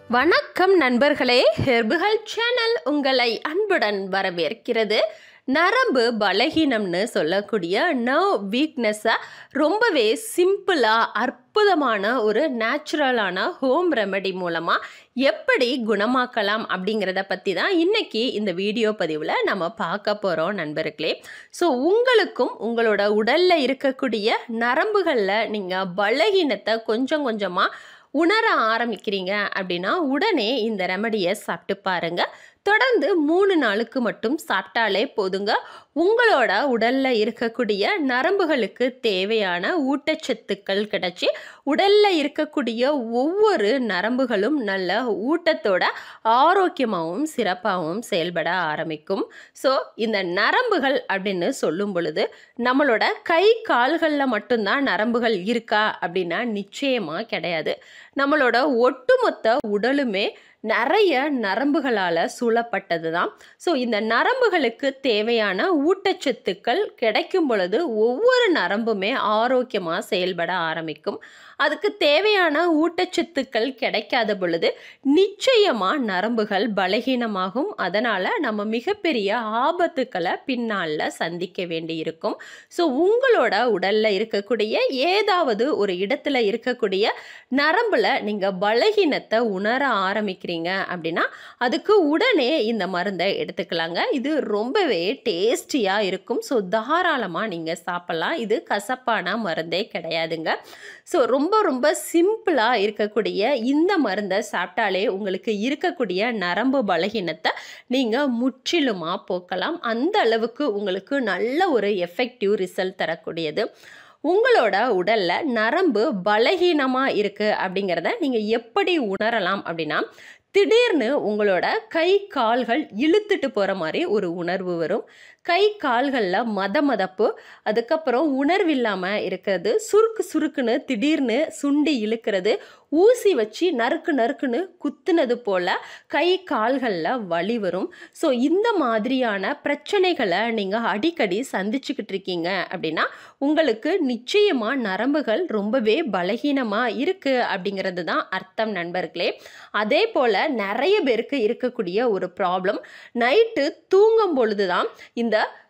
வணக்கம் நண்பர்களே ஹெர்புகள் சேனல் உங்களை அன்புடன் வரவேற்கிறது நரம்பு பலகீனம்னு சொல்லக்கூடிய நர்வ் வீக்னஸை ரொம்பவே சிம்பிளாக அற்புதமான ஒரு நேச்சுரலான ஹோம் ரெமெடி மூலமாக எப்படி குணமாக்கலாம் அப்படிங்கிறத பற்றி தான் இன்றைக்கி இந்த வீடியோ பதிவில் நம்ம பார்க்க போகிறோம் நண்பர்களே ஸோ உங்களுக்கும் உங்களோட உடலில் இருக்கக்கூடிய நரம்புகளில் நீங்கள் பலகீனத்தை கொஞ்சம் கொஞ்சமாக உணர ஆரம்பிக்கிறீங்க அப்படின்னா உடனே இந்த ரெமடியை சாப்பிட்டு பாருங்க தொடர்ந்து மூணு நாளுக்கு மட்டும் சாப்பிட்டாலே போதுங்க உங்களோட உடலில் இருக்கக்கூடிய நரம்புகளுக்கு தேவையான ஊட்டச்சத்துக்கள் கிடைச்சி உடலில் இருக்கக்கூடிய ஒவ்வொரு நரம்புகளும் நல்ல ஊட்டத்தோட ஆரோக்கியமாகவும் சிறப்பாகவும் செயல்பட ஆரம்பிக்கும் ஸோ இந்த நரம்புகள் அப்படின்னு சொல்லும் பொழுது நம்மளோட கை கால்களில் மட்டும்தான் நரம்புகள் இருக்கா அப்படின்னா நிச்சயமாக கிடையாது நம்மளோட ஒட்டுமொத்த உடலுமே நிறைய நரம்புகளால் சூழப்பட்டது தான் ஸோ இந்த நரம்புகளுக்கு தேவையான ஊட்டச்சத்துக்கள் கிடைக்கும் பொழுது ஒவ்வொரு நரம்புமே ஆரோக்கியமாக செயல்பட ஆரம்பிக்கும் அதுக்கு தேவையான ஊட்டச்சத்துக்கள் கிடைக்காத பொழுது நிச்சயமாக நரம்புகள் பலகீனமாகும் அதனால் நம்ம மிகப்பெரிய ஆபத்துக்களை பின்னால் சந்திக்க வேண்டி இருக்கும் ஸோ உங்களோட உடலில் இருக்கக்கூடிய ஏதாவது ஒரு இடத்துல இருக்கக்கூடிய நரம்பில் நீங்கள் பலகீனத்தை உணர ஆரம்பிக்கிறீங்க அப்படின்னா அதுக்கு உடனே இந்த மருந்தை எடுத்துக்கலாங்க இது ரொம்பவே டேஸ்டியாக இருக்கும் ஸோ தாராளமாக நீங்கள் சாப்பிட்லாம் இது கசப்பான மருந்தே கிடையாதுங்க ஸோ ரொம்ப ரொம்ப சிம்பிளாக இருக்கக்கூடிய இந்த மருந்தை சாப்பிட்டாலே உங்களுக்கு இருக்கக்கூடிய நரம்பு பலகீனத்தை நீங்கள் முற்றிலுமாக போக்கலாம் அந்த அளவுக்கு உங்களுக்கு நல்ல ஒரு எஃபெக்டிவ் ரிசல்ட் தரக்கூடியது உங்களோட உடலில் நரம்பு பலகீனமாக இருக்குது அப்படிங்கிறத நீங்கள் எப்படி உணரலாம் அப்படின்னா திடீர்னு உங்களோட கை கால்கள் இழுத்துட்டு போகிற மாதிரி ஒரு உணர்வு வரும் கை கால்களில் மத மதப்பு அதுக்கப்புறம் உணர்வு இல்லாமல் இருக்கிறது சுருக்கு சுருக்குன்னு திடீர்னு சுண்டி இழுக்கிறது ஊசி வச்சு நறுக்கு நறுக்குன்னு குத்துனது போல் கை கால்களில் வலி வரும் ஸோ இந்த மாதிரியான பிரச்சனைகளை நீங்கள் அடிக்கடி சந்திச்சுக்கிட்டு இருக்கீங்க அப்படின்னா உங்களுக்கு நிச்சயமாக நரம்புகள் ரொம்பவே பலகீனமாக இருக்குது அப்படிங்கிறது தான் அர்த்தம் நண்பர்களே அதே போல் நிறைய பேருக்கு இருக்கக்கூடிய ஒரு ப்ராப்ளம் நைட்டு தூங்கும் பொழுது தான் இந்த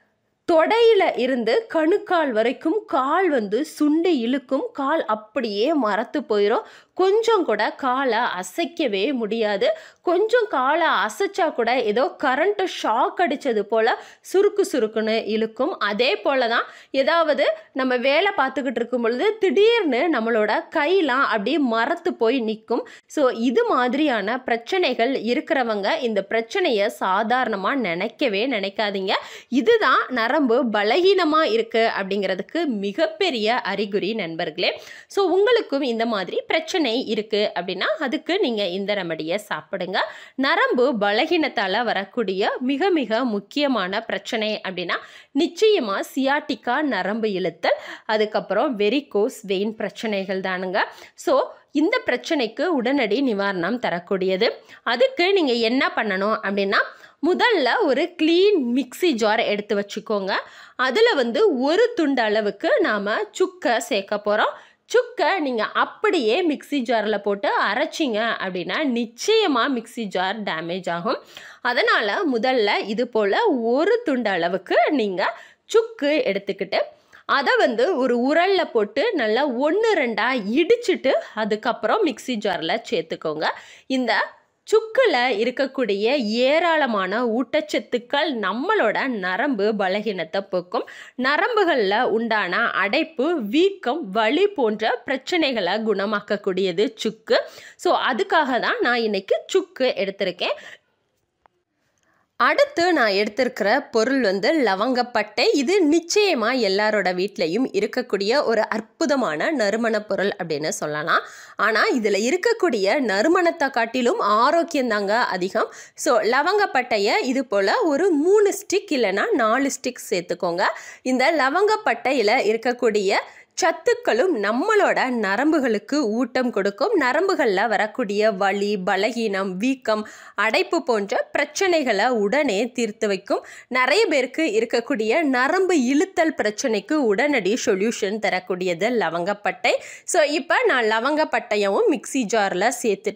தொடையில இருந்து கணுக்கால் வரைக்கும் கால் வந்து சுண்டி இழுக்கும் கால் அப்படியே மரத்து போயிடும் கொஞ்சம் கூட காலை அசைக்கவே முடியாது கொஞ்சம் காலை அசைச்சா கூட ஏதோ கரண்ட்டு ஷாக் அடித்தது போல் சுருக்கு சுருக்குன்னு இழுக்கும் அதே போல் தான் ஏதாவது நம்ம வேலை பார்த்துக்கிட்டு இருக்கும் பொழுது திடீர்னு நம்மளோட கையெலாம் அப்படியே மரத்து போய் நிற்கும் ஸோ இது மாதிரியான பிரச்சனைகள் இருக்கிறவங்க இந்த பிரச்சனையை சாதாரணமாக நினைக்கவே நினைக்காதீங்க இதுதான் நரம்பு பலகீனமாக இருக்குது அப்படிங்கிறதுக்கு மிகப்பெரிய அறிகுறி நண்பர்களே ஸோ உங்களுக்கும் இந்த மாதிரி பிரச்சனை இருக்குது அப்படின்னா அதுக்கு நீங்கள் இந்த ரெமடியை சாப்பிடுங்க நரம்பு பலகீனத்தால் வரக்கூடிய மிக மிக முக்கியமான பிரச்சனை அப்படின்னா நிச்சயமாக சியாட்டிக்கா நரம்பு இழுத்தல் அதுக்கப்புறம் வெரிகோஸ் வெயின் பிரச்சனைகள் தானுங்க ஸோ இந்த பிரச்சனைக்கு உடனடி நிவாரணம் தரக்கூடியது அதுக்கு நீங்கள் என்ன பண்ணணும் அப்படின்னா முதல்ல ஒரு க்ளீன் மிக்சி ஜார் எடுத்து வச்சுக்கோங்க அதில் வந்து ஒரு துண்டு அளவுக்கு நாம் சுக்கை சேர்க்க போகிறோம் சுக்கை நீங்கள் அப்படியே மிக்சி ஜாரில் போட்டு அரைச்சிங்க அப்படின்னா நிச்சயமாக மிக்சி ஜார் டேமேஜ் ஆகும் அதனால் முதல்ல இது போல் ஒரு துண்டு அளவுக்கு நீங்கள் சுக்கு எடுத்துக்கிட்டு அதை வந்து ஒரு உரலில் போட்டு நல்லா ஒன்று ரெண்டாக இடிச்சிட்டு அதுக்கப்புறம் மிக்சி ஜாரில் சேர்த்துக்கோங்க இந்த சுக்கில் இருக்கக்கூடிய ஏராளமான ஊட்டச்சத்துக்கள் நம்மளோட நரம்பு பலகீனத்தை போக்கும் நரம்புகளில் உண்டான அடைப்பு வீக்கம் வலி போன்ற பிரச்சனைகளை குணமாக்கக்கூடியது சுக்கு ஸோ அதுக்காக தான் நான் இன்னைக்கு சுக்கு எடுத்திருக்கேன் அடுத்து நான் எடுத்திருக்கிற பொருள் வந்து லவங்கப்பட்டை இது நிச்சயமாக எல்லாரோட வீட்லேயும் இருக்கக்கூடிய ஒரு அற்புதமான நறுமண பொருள் அப்படின்னு சொல்லலாம் ஆனால் இதில் இருக்கக்கூடிய நறுமணத்தை காட்டிலும் ஆரோக்கியந்தாங்க அதிகம் ஸோ லவங்கப்பட்டையை இது போல் ஒரு மூணு ஸ்டிக் இல்லைன்னா நாலு ஸ்டிக் சேர்த்துக்கோங்க இந்த லவங்கப்பட்டையில் இருக்கக்கூடிய சத்துக்களும் நம்மளோட நரம்புகளுக்கு ஊட்டம் கொடுக்கும் நரம்புகளில் வரக்கூடிய வலி பலகீனம் வீக்கம் அடைப்பு போன்ற பிரச்சனைகளை உடனே தீர்த்து வைக்கும் நிறைய பேருக்கு இருக்கக்கூடிய நரம்பு இழுத்தல் பிரச்சனைக்கு உடனடி சொல்யூஷன் தரக்கூடியது லவங்கப்பட்டை ஸோ இப்போ நான் லவங்கப்பட்டையவும் மிக்சி ஜாரில் சேர்த்துட்டு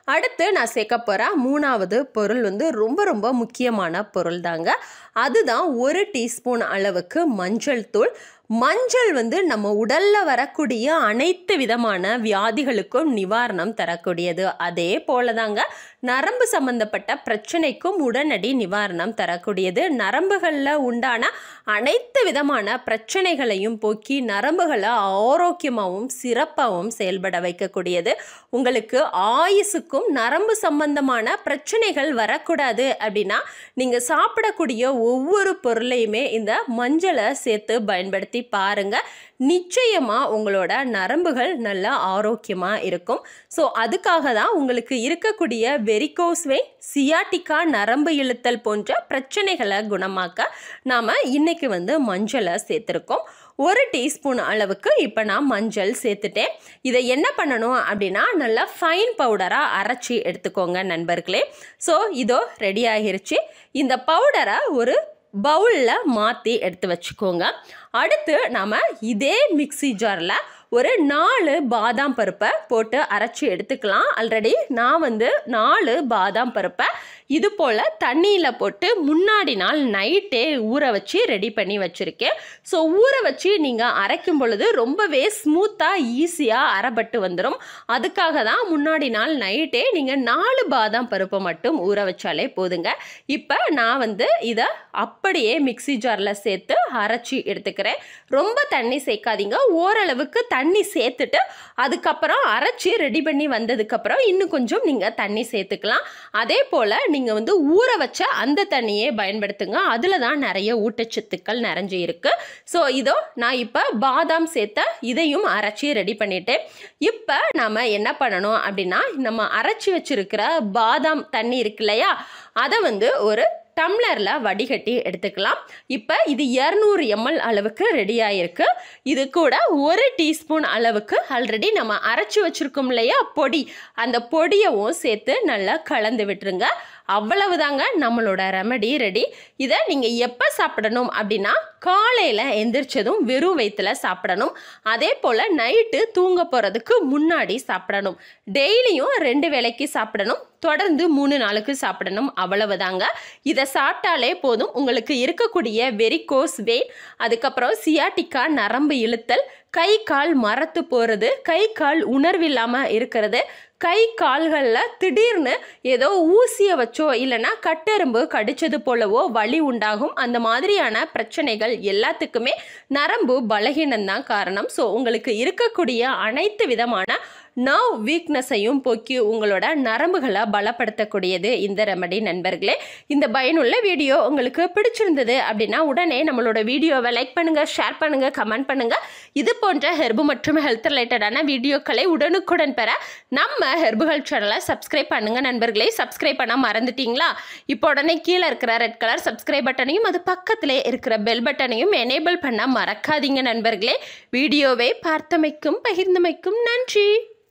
அடுத்து நான் சேர்க்க போகிற மூணாவது பொருள் வந்து ரொம்ப ரொம்ப முக்கியமான பொருள் தாங்க அதுதான் ஒரு டீஸ்பூன் அளவுக்கு மஞ்சள் தூள் மஞ்சள் வந்து நம்ம உடல்ல வரக்கூடிய அனைத்து விதமான வியாதிகளுக்கும் நிவாரணம் தரக்கூடியது அதே போல தாங்க நரம்பு சம்பந்தப்பட்ட பிரச்சனைக்கும் உடனடி நிவாரணம் தரக்கூடியது நரம்புகளில் உண்டான அனைத்து விதமான பிரச்சனைகளையும் போக்கி நரம்புகளை ஆரோக்கியமாகவும் சிறப்பாகவும் செயல்பட வைக்கக்கூடியது உங்களுக்கு ஆயுசுக்கும் நரம்பு சம்பந்தமான பிரச்சனைகள் வரக்கூடாது அப்படின்னா நீங்கள் சாப்பிடக்கூடிய ஒவ்வொரு பொருளையுமே இந்த மஞ்சளை சேர்த்து பயன்படுத்தி பாருங்க நிச்சயமா உங்களோட நரம்புகள் நல்ல ஆரோக்கியமாக இருக்கும் ஸோ அதுக்காக தான் உங்களுக்கு இருக்கக்கூடிய வெரிகோஸ் வெயின் சியாட்டிக்கா நரம்பு இழுத்தல் போன்ற பிரச்சனைகளை குணமாக்க நாம் இன்னைக்கு வந்து மஞ்சளை சேர்த்துருக்கோம் ஒரு டீஸ்பூன் அளவுக்கு இப்போ நான் மஞ்சள் சேர்த்துட்டேன் இதை என்ன பண்ணணும் அப்படின்னா நல்லா ஃபைன் பவுடராக அரைச்சி எடுத்துக்கோங்க நண்பர்களே ஸோ இதோ ரெடி ஆகிருச்சு இந்த பவுடரை ஒரு பவுலில் மாற்றி எடுத்து வச்சுக்கோங்க அடுத்து நாம் இதே மிக்ஸி ஜாரில் ஒரு நாலு பாதாம் பருப்பை போட்டு அரைச்சி எடுத்துக்கலாம் ஆல்ரெடி நான் வந்து நாலு பாதாம் பருப்பை இது போல் தண்ணியில் போட்டு முன்னாடி நாள் நைட்டே ஊற வச்சு ரெடி பண்ணி வச்சுருக்கேன் ஸோ ஊற வச்சு நீங்கள் அரைக்கும் பொழுது ரொம்பவே ஸ்மூத்தாக ஈஸியாக அரைப்பட்டு வந்துடும் அதுக்காக தான் முன்னாடி நாள் நைட்டே நீங்கள் நாலு பாதாம் பருப்பை மட்டும் ஊற வச்சாலே போதுங்க இப்போ நான் வந்து இதை அப்படியே மிக்ஸி ஜாரில் சேர்த்து அரைச்சி எடுத்துக்கிறேன் ரொம்ப தண்ணி சேர்க்காதீங்க ஓரளவுக்கு தண்ணி சேர்த்துட்டு அதுக்கப்புறம் அரைச்சி ரெடி பண்ணி வந்ததுக்கப்புறம் இன்னும் கொஞ்சம் நீங்கள் தண்ணி சேர்த்துக்கலாம் அதே போல் நீங்கள் வந்து ஊற வச்ச அந்த தண்ணியே பயன்படுத்துங்க அதில் தான் நிறைய ஊட்டச்சத்துக்கள் நிறைஞ்சு இருக்கு ஸோ இதோ நான் இப்போ பாதாம் சேர்த்த இதையும் அரைச்சி ரெடி பண்ணிட்டேன் இப்போ நாம் என்ன பண்ணணும் அப்படின்னா நம்ம அரைச்சி வச்சிருக்கிற பாதாம் தண்ணி இருக்கு இல்லையா அதை வந்து ஒரு டம்ளரில் வடிகட்டி எடுத்துக்கலாம் இப்போ இது இரநூறு எம்எல் அளவுக்கு ரெடி ஆகிருக்கு இது கூட ஒரு டீஸ்பூன் அளவுக்கு ஆல்ரெடி நம்ம அரைச்சி வச்சுருக்கோம் இல்லையா பொடி அந்த பொடியவும் சேர்த்து நல்லா கலந்து விட்டுருங்க அவ்வளவுதாங்க நம்மளோட ரெமடி ரெடி இதை நீங்கள் எப்போ சாப்பிடணும் அப்படின்னா காலையில் எந்திரிச்சதும் வெறும் வயிற்றுல சாப்பிடணும் அதே போல் நைட்டு தூங்க போகிறதுக்கு முன்னாடி சாப்பிடணும் டெய்லியும் ரெண்டு வேளைக்கு சாப்பிடணும் தொடர்ந்து மூணு நாளுக்கு சாப்பிடணும் அவ்வளவுதாங்க இதை சாப்பிட்டாலே போதும் உங்களுக்கு இருக்கக்கூடிய வெரிகோஸ் வெயின் அதுக்கப்புறம் சியாட்டிக்கா நரம்பு இழுத்தல் கை கால் மரத்து போகிறது கை கால் உணர்வில்லாமல் இருக்கிறது கை கால்களில் திடீர்னு ஏதோ ஊசியை வச்சோ இல்லைன்னா கட்டெரும்பு கடிச்சது போலவோ வலி உண்டாகும் அந்த மாதிரியான பிரச்சனைகள் எல்லாத்துக்குமே நரம்பு பலகீனம் தான் காரணம் ஸோ உங்களுக்கு இருக்கக்கூடிய அனைத்து விதமான நர்வ் வீக்னஸையும் போக்கி உங்களோட நரம்புகளை பலப்படுத்தக்கூடியது இந்த ரெமடி நண்பர்களே இந்த பயனுள்ள வீடியோ உங்களுக்கு பிடிச்சிருந்தது அப்படின்னா உடனே நம்மளோட வீடியோவை லைக் பண்ணுங்கள் ஷேர் பண்ணுங்கள் கமெண்ட் பண்ணுங்கள் இது போன்ற ஹெர்பு மற்றும் ஹெல்த் ரிலேட்டடான வீடியோக்களை உடனுக்குடன் பெற நம்ம ஹெர்புகள் சேனலை சப்ஸ்கிரைப் பண்ணுங்கள் நண்பர்களே சப்ஸ்கிரைப் பண்ண மறந்துட்டீங்களா இப்போ உடனே கீழே இருக்கிற ரெட் கலர் சப்ஸ்கிரைப் பட்டனையும் அது பக்கத்திலே இருக்கிற பெல் பட்டனையும் எனேபிள் பண்ண மறக்காதீங்க நண்பர்களே வீடியோவை பார்த்தமைக்கும் பகிர்ந்தமைக்கும் நன்றி